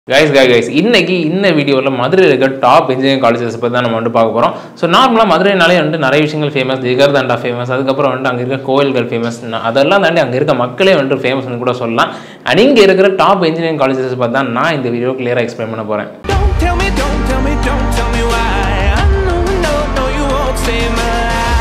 Guys கை guys இன்னைக்கு இந்த வீடியோவில் மதுரையில் இருக்க டாப் இன்ஜினியரிங் காலேஜஸ் பற்றி தான் நம்ம வந்து பார்க்க போகிறோம் ஸோ நார்மலாக மதுரைனாலே வந்துட்டு நிறைய விஷயங்கள் ஃபேமஸ் ஜிகர்தண்டா ஃபேமஸ் அதுக்கப்புறம் வந்துட்டு அங்கே இருக்க கோயில்கள் ஃபேமஸ் அதெல்லாம் தாண்டி அங்கே இருக்க மக்களே வந்துட்டு ஃபேமஸ்னு கூட சொல்லலாம் அண்ட் இங்கே இருக்கிற டாப் இன்ஜினியரிங் காலேஜஸ் பற்றி தான் நான் இந்த வீடியோ கிளியராக எக்ஸ்பிளைன் பண்ண போகிறேன் Don't tell me, don't tell me, don't tell me why. I know, no, no, you won't save my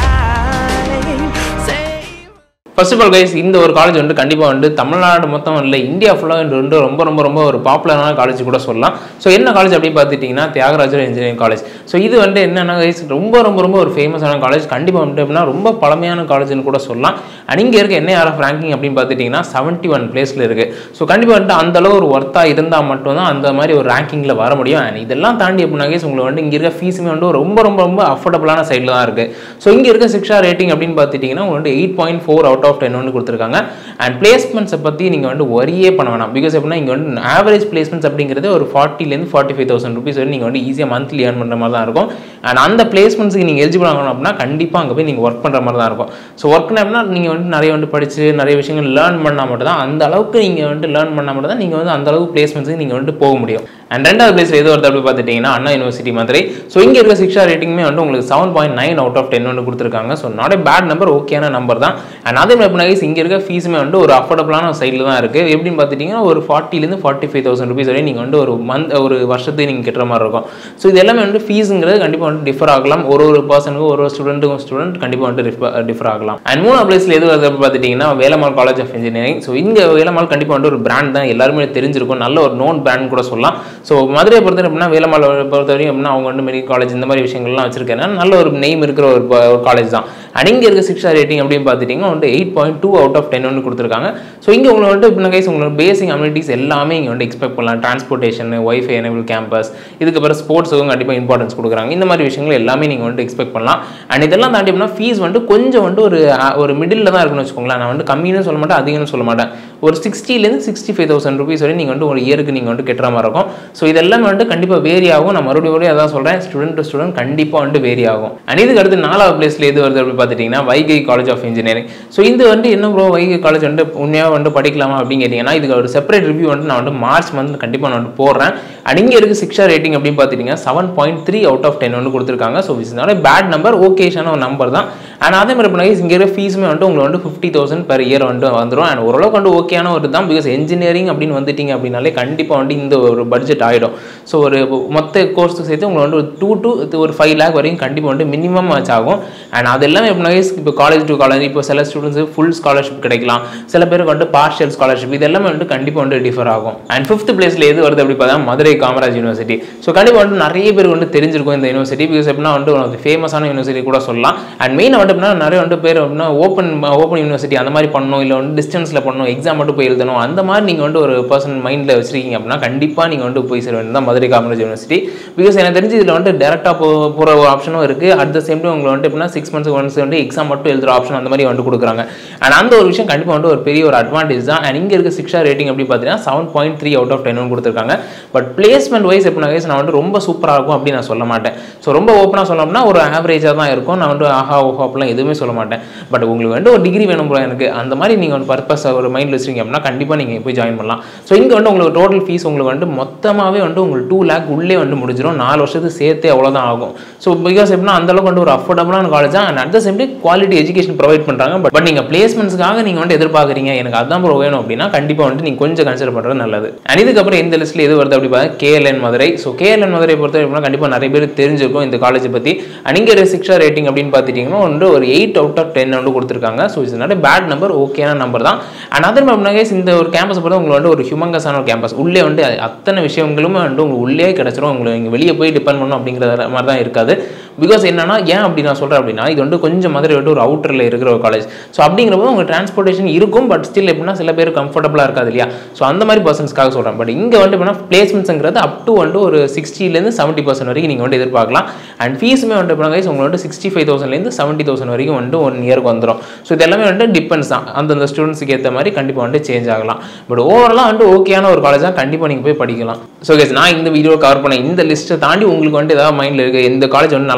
life. Save. First of all guys இந்த ஒரு காலேஜ் வந்து கண்டிப்பாக வந்து தமிழ்நாடு மொத்தம் இல்லை இந்தியா ஃபுல்லாக வந்து ரொம்ப ரொம்ப ரொம்ப ஒரு பாப்புலரான காலேஜ் கூட சொல்லலாம் ஸோ என்ன காலேஜ் அப்படின்னு பார்த்துட்டிங்கன்னா தியாகராஜர் இன்ஜினியரிங் காலேஜ் ஸோ இது வந்து என்னென்னா கைஸ் ரொம்ப ரொம்ப ரொம்ப ஒரு ஃபேமஸான காலேஜ் கண்டிப்பாக வந்து எப்படின்னா ரொம்ப பழமையான காலேஜ்னு கூட சொல்லலாம் அண்ட் இங்கே இருக்க என்ஐஆர்எஃப் ரேங்கிங் அப்படின்னு பார்த்துட்டிங்கன்னா செவன்ட்டி ஒன் பிளேஸில் இருக்குது ஸோ கண்டிப்பாக வந்துட்டு அந்த அளவு ஒரு ஒர்த்தாக இருந்தால் மட்டும்தான் அந்த மாதிரி ஒரு ரேங்கிங்கில் வர முடியும் அண்ட் இதெல்லாம் தாண்டி எப்படின்னா கைஸ் உங்களுக்கு வந்து இங்கே இருக்க ஃபீஸுமே வந்து ரொம்ப ரொம்ப ரொம்ப அஃபோர்டபுளான சைடில் தான் இருக்குது ஸோ இங்கே இருக்க சிக்ஷா ரேட்டிங் அப்படின்னு பார்த்துட்டிங்கன்னா உங்களுக்கு வந்து eight point four out of ten வந்து கொடுத்துருக்காங்க அண்ட் பிளேஸ்மெண்ட்ஸை பற்றி நீங்கள் வந்து ஒரியே பண்ண வேணாம் பிகாஸ் எப்படின்னா இங்கே வந்து ஆவரேஜ் பிளேஸ்மெண்ட்ஸ் அப்படிங்கிறது ஒரு ஃபார்ட்டிலேருந்து ஃபார்ட்டி ஃபைவ் தௌசண்ட் ருபீஸ் வரை நீங்கள் வந்து ஈஸியாக மந்த்லி ஏர்ன் பண்ணுற மாதிரி தான் இருக்கும் அண்ட் அந்த பிளேஸ்மெண்ட்ஸுக்கு நீங்கள் எலிஜிபிள் ஆகணும் அப்படின்னா கண்டிப்பாக அங்கே போய் நீங்கள் ஒர்க் பண்ணுற மாதிரி தான் இருக்கும் ஸோ ஒர்க் அப்படின்னா நீங்கள் வந்து நிறைய வந்து படித்து நிறைய விஷயங்கள் லேர்ன் பண்ணால் மட்டும் தான் அந்த அளவுக்கு நீங்கள் வந்துட்டு லேர்ன் பண்ணால் மட்டும் தான் நீங்கள் வந்து அந்த அளவுக்கு பிளேஸ்மெண்ட்ஸுக்கு நீங்கள் வந்துட்டு போக முடியும் அண்ட் ரெண்டாவது பிளேஸ் எது வருது அப்படி பார்த்துட்டிங்கன்னா அண்ணா யூனிவர்சிட்டி மதுரை ஸோ இங்கே இருக்க சிக்ஷா ரேட்டிங்குமே வந்து உங்களுக்கு seven point nine out of ten வந்து கொடுத்துருக்காங்க so not a bad number ஓகேயான நம்பர் தான் அண்ட் அதே மாதிரி எப்படின்னா இங்கே இருக்க ஃபீஸுமே வந்து ஒரு அஃபோர்டபுளான சைடில் தான் இருக்குது எப்படின்னு பார்த்துட்டிங்கன்னா ஒரு ஃபார்ட்டிலேருந்து ஃபார்ட்டி ஃபைவ் தௌசண்ட் ருபீஸ் வரை நீங்கள் வந்து ஒரு மந்த் ஒரு வருஷத்துக்கு நீங்கள் கட்டுற மாதிரி இருக்கும் ஸோ இது எல்லாமே வந்து ஃபீஸுங்கிறது கண்டிப்பாக வந்து டிஃபர் ஆகலாம் ஒரு ஒரு பர்சனுக்கும் ஒரு ஒரு ஸ்டூடெண்ட்டுக்கும் ஸ்டூடெண்ட் கண்டிப்பாக வந்து டிஃபர் ஆகலாம் அண்ட் மூணாவது பிளேஸில் எது வருது அப்படின்னு பார்த்துட்டிங்கன்னா Velammal college of engineering so இங்கே வேலம்மாள் கண்டிப்பாக வந்து ஒரு பிராண்ட் தான் எல்லாருமே தெரிஞ்சிருக்கும் நல்ல ஒரு நோன் பிராண்ட் கூட சொல்லலாம் ஸோ மதுரையை பொறுத்தவரை எப்படின்னா வேலம்மாள் பொறுத்தவரையும் எப்படின்னா அவங்க வந்து மெடிக்கல் காலேஜ் இந்த மாதிரி விஷயங்கள்லாம் வச்சிருக்காங்க நல்ல ஒரு நெய்ம் இருக்கிற ஒரு காலேஜ் தான் அண்ட் இங்கே இருக்க சிக்ஷா ரேட்டிங் அப்படின்னு பார்த்துட்டிங்கன்னா வந்து eight point two out of ten வந்து கொடுத்துருக்காங்க ஸோ இங்கே உங்களுக்கு வந்து இப்போ கைஸ் உங்களோட பேசிக் அம்யூனிட்டிஸ் எல்லாமே இங்கே வந்து எக்ஸ்பெக்ட் பண்ணலாம் டிரான்ஸ்போர்ட்டேஷன் ஒய்ஃபை எனேபிள் கேம்பஸ் இதுக்கப்புறம் ஸ்போர்ட்ஸுக்கும் கண்டிப்பாக இம்பார்ட்டன்ஸ் கொடுக்குறாங்க இந்த மாதிரி விஷயங்கள் எல்லாமே நீங்கள் வந்து எக்ஸ்பெக்ட் பண்ணலாம் அண்ட் இதெல்லாம் தாண்டி அப்படின்னா ஃபீஸ் வந்து கொஞ்சம் வந்து ஒரு அஹ், ஒரு மிடில் தான் இருக்குன்னு வச்சுக்கோங்களேன் நான் வந்து கம்மின்னு சொல்ல மாட்டேன் அதிகம்னு சொல்ல மாட்டேன் ஒரு சிக்ஸ்டிலேருந்து சிக்ஸ்டி ஃபைவ் தௌசண்ட் ருபீஸ் வரை நீங்கள் வந்து ஒரு இயருக்கு நீங்கள் வந்து கட்டுற மாதிரி இருக்கும் ஸோ இதெல்லாம் வந்து கண்டிப்பாக வேரி ஆகும் நான் மறுபடியும் மறுபடியும் அதான் சொல்கிறேன் ஸ்டூடெண்ட் டு ஸ்டூடெண்ட் கண்டிப்பாக வந்து வேரி ஆகும் அண்ட் இதுக்கு அடுத்து நாலாவது பிளேஸில் எது வருது அப்படின்னு பார்த்துட்டிங்கன்னா Vaigai college of engineering so இது வந்து என்ன ப்ரோ வைகை காலேஜ் வந்து உண்மையாக வந்து படிக்கலாமா அப்படின்னு கேட்டிங்கன்னா இதுக்கு ஒரு செப்பரேட் ரிவ்யூ வந்து நான் வந்து மார்ச் மந்த் கண்டிப்பாக நான் வந்து போடுறேன் அண்ட் இங்கே இருக்க சிக்ஷா ரேட்டிங் அப்படின்னு பார்த்துட்டிங்கன்னா seven point three out of ten வந்து கொடுத்துருக்காங்க so it's not bad number ஓகேஷான ஒரு நம்பர் தான் அண்ட் அதே மாதிரி பண்ணி இங்கே இருக்க ஃபீஸுமே வந்து உங்களுக்கு வந்து ஃபிஃப்டி தௌசண்ட் per இயர் வந்து வந்துடும் அண்ட் ஓரளவுக்கு வந்து ஓகேயான ஒரு தான் பிகாஸ் இன்ஜினியரிங் அப்படின்னு வந்துட்டீங்க அப்படின்னாலே கண்டிப்பாக வந்து இந்த ஒரு பட்ஜெட் ஆகிடும் ஸோ ஒரு மொத்த கோர்ஸுக்கு சேர்த்து உங்களுக்கு வந்து ஒரு டூ டு ஒரு ஃபைவ் லேக் வரைக்கும் கண்டிப்பாக வந்து மினிமம் ஆச்சு ஆகும் அண்ட் அது எல்லாமே எப்படின்னா இப்போ காலேஜ் டு காலேஜ் இப்போ சில ஸ்டூடெண்ட்ஸுக்கு ஃபுல் ஸ்காலர்ஷிப் கிடைக்கலாம் சில பேருக்கு வந்து பார்ஷியல் ஸ்காலர்ஷிப் இது எல்லாமே வந்து கண்டிப்பாக வந்து டிஃபர் ஆகும் அண்ட் ஃபிஃப்த் பிளேஸில் எது வருது அப்படி பார்த்தா மதுரை காமராஜ் யூனிவர்சிட்டி ஸோ கண்டிப்பாக வந்து நிறைய பேர் வந்து தெரிஞ்சிருக்கும் இந்த யூனிவர்சிட்டி பிகாஸ் எப்படின்னா வந்து ஒரு ஃபேமஸான யூனிவர்சிட்டி கூட சொல்லலாம் அண்ட் மெயினாக வந்து எப்படின்னா நிறைய வந்து பேர் அப்படின்னா ஓப்பன் ஓப்பன் யூனிவர்சிட்டி அந்த மாதிரி பண்ணணும் இல்லை வந்து டிஸ்டன்ஸில் பண்ணணும் எக்ஸாம் மட்டும் போய் எழுதணும் அந்த மாதிரி நீங்கள் வந்து ஒரு பர்சன் மைண்டில் வச்சிருக்கீங்க அப்படின்னா கண்டிப்பாக நீங்கள் வந்து போய் சேர வேண்டியது தான் மதுரை காமராஜ் யூனிவர்சிட்டி பிகாஸ் எனக்கு தெரிஞ்சு இதில் வந்து டேரெக்டாக போ போகிற ஒரு ஆப்ஷனும் இருக்குது அட் த சேம் டைம் உங்களுக்கு வந்து எப்படின்னா சிக்ஸ் மந்த்ஸ் ஒன்ஸ் வந்து எக்ஸாம் மட்டும் எழுதுகிற ஆப்ஷன் அந்த மாதிரி வந்து கொடுக்குறாங்க அண்ட் அந்த ஒரு விஷயம் கண்டிப்பாக வந்து ஒரு பெரிய ஒரு அட்வான்டேஜ் தான் அண்ட் இங்கே இருக்க சிக்ஷா ரேட்டிங் எப்படி பார்த்தீங்கன்னா seven point three out of ten கொடுத்துருக்காங்க பட் பிளேஸ்மெண்ட் வைஸ் எப்படின்னா guys, நான் வந்து ரொம்ப சூப்பராக இருக்கும் அப்படின்னு நான் சொல்ல மாட்டேன் ஸோ ரொம்ப ஓப்பனாக சொல்லணும்னா ஒரு ஆவரேஜாக தான் இருக்கும் நான் வந்து ஆஹா ஓஹோ அப்படிலாம் எதுவுமே சொல்ல மாட்டேன் பட் உங்களுக்கு வந்து ஒரு டிகிரி வேணும் ப்ரோ எனக்கு அந்த மாதிரி நீங்கள் ஒரு பர்பஸ் ஒரு மைண்டில் வச்சிருக்கீங்க அப்படின்னா கண்டிப்பாக நீங்கள் போய் ஜாயின் பண்ணலாம் ஸோ இங்கே வந்து உங்களுக்கு டோட்டல் ஃபீஸ் உங்களுக்கு வந்து மொத்தமாகவே வந்து உங்களுக்கு டூ லேக் உள்ளே வந்து முடிஞ்சிடும் நாலு வருஷத்துக்கு சேர்த்தே அவ்வளோதான் ஆகும் ஸோ பிகாஸ் எப்படின்னா அந்த அளவுக்கு வந்து ஒரு அஃபோர்டபுளான காலேஜ் தான் and at the same time quality education provide பண்ணுறாங்க பட் பட் நீங்கள் பிளேஸ்மெண்ட்ஸ்க்காக நீங்கள் வந்து எதிர்பார்க்குறீங்க எனக்கு அதான் ப்ரோ வேணும் அப்படின்னா கண்டிப்பாக வந்து நீங்கள் கொஞ்சம் கன்சிடர் பண்ணுறது நல்லது அண்ட் இதுக்கப்புறம் இந்த லிஸ்ட்டில் எது வருது அப்படி பார்த்தா KLN Madurai so KLN Madurai பொறுத்த வரைக்கும் கண்டிப்பாக நிறைய பேர் தெரிஞ்சிருக்கும் இந்த காலேஜை பற்றி அண்ட் இங்கே சிக்ஷா ரேட்டிங் அப்படின்னு பார்த்துட்டிங்கன்னா வந்து ஒரு எயிட் அவுட் ஆஃப் டென் வந்து கொடுத்துருக்காங்க so it's not bad number ஓகேயான நம்பர் தான் அண்ட் அதர் மாதிரி இந்த ஒரு கேம்பஸ் பொறுத்த உங்களுக்கு வந்து ஒரு ஹியூமங்கஸான ஒரு கேம்பஸ் உள்ளே வந்து அத்தனை விஷயங்களுமே வந்து உங்களுக்கு உள்ளே கிடச்சிரும் உங்களுக்கு இங்கே வெளியே போய் டிபெண்ட் பண்ணணும் அப்படிங்கிற மாதிரி தான் இருக்காது பிகாஸ் என்னன்னா ஏன் அப்படி நான் சொல்கிறேன் அப்படின்னா இது வந்து கொஞ்சம் மதுரை விட்டு ஒரு அவுட்டரில் இருக்கிற ஒரு காலேஜ் ஸோ அப்படிங்கிறப்போ உங்கள் டிரான்ஸ்போர்ட்டேஷன் இருக்கும் பட் ஸ்டில் எப்படின்னா சில பேர் கம்ஃபர்டபுளாக இருக்காது இல்லையா ஸோ அந்த மாதிரி பர்சன்ஸ்க்காக சொல்கிறேன் பட் இங்கே வந்து எப்படின்னா பிளேஸ்மெண்ட்ஸுங்கிறது அப் டு வந்து ஒரு சிக்ஸ்டிலேருந்து செவன்ட்டி பர்சன்ட் வரைக்கும் நீங்கள் வந்து எதிர்பார்க்கலாம் அண்ட் ஃபீஸுமே வந்து எப்படின்னா guys, உங்களுக்கு வந்து சிக்ஸ்டி ஃபைவ் தௌசண்ட்லேருந்து செவன்ட்டி தௌசண்ட் வரைக்கும் வந்து ஒன் இயருக்கு வந்துடும் ஸோ இது எல்லாமே வந்து டிபெண்ட்ஸ் தான் அந்தந்த ஸ்டூடெண்ட்ஸுக்கு ஏற்ற மாதிரி கண்டிப்பாக வந்து சேஞ்ச் ஆகலாம் பட் ஓவராலாக வந்து ஓகேயான ஒரு காலேஜ் தான் கண்டிப்பாக நீங்கள் போய் படிக்கலாம் ஸோ கேஸ் நான் இந்த வீடியோ கவர் பண்ண இந்த லிஸ்ட்டை தாண்டி உங்களுக்கு வந்து ஏதாவது மைண்டில் இருக்குது எந்த காலேஜ் வந்து நல்லா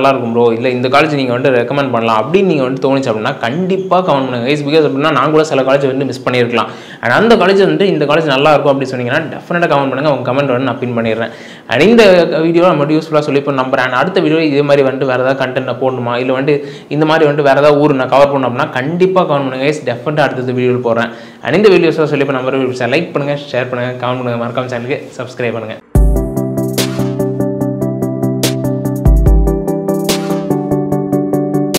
நல்லா இருக்கும் ப்ரோ இல்லை இந்த காலேஜ் நீங்கள் வந்து ரெக்கமெண்ட் பண்ணலாம் அப்படின்னு நீங்கள் வந்து தோணுச்சு அப்படின்னா கண்டிப்பாக கமெண்ட் பண்ணுங்க கைஸ் பிகாஸ் அப்படின்னா நான் கூட சில காலேஜ் வந்து மிஸ் பண்ணியிருக்கலாம் அண்ட் அந்த காலேஜ் வந்து இந்த காலேஜ் நல்லா இருக்கும் அப்படின்னு சொன்னீங்கன்னா டெஃபினட்டாக கமெண்ட் பண்ணுங்க உங்கள் கமெண்ட் வந்து நான் பின் பண்ணிடுறேன் அண்ட் இந்த வீடியோ நம்ம யூஸ்ஃபுல்லாக சொல்லி இப்போ நம்புறேன் And அடுத்த வீடியோ இதே மாதிரி வந்து வேறு ஏதாவது கண்டென்ட் போடணுமா இல்லை வந்து இந்த மாதிரி வந்து வேறு ஏதாவது ஊர் நான் கவர் பண்ணணும் அப்படின்னா கண்டிப்பாக கமெண்ட் பண்ணுங்க கைஸ் டெஃபினட்டாக அடுத்தது வீடியோவில் போடுறேன் அண்ட் இந்த வீடியோஸை சொல்லி இப்போ நம்பர் லைக் பண்ணுங்கள் ஷேர் பண்ணுங்கள் கமெண்ட் பண்ணுங்கள் மறக்காம சேனலுக்கு சப்ஸ்கிரைப் பண்ணுங்கள்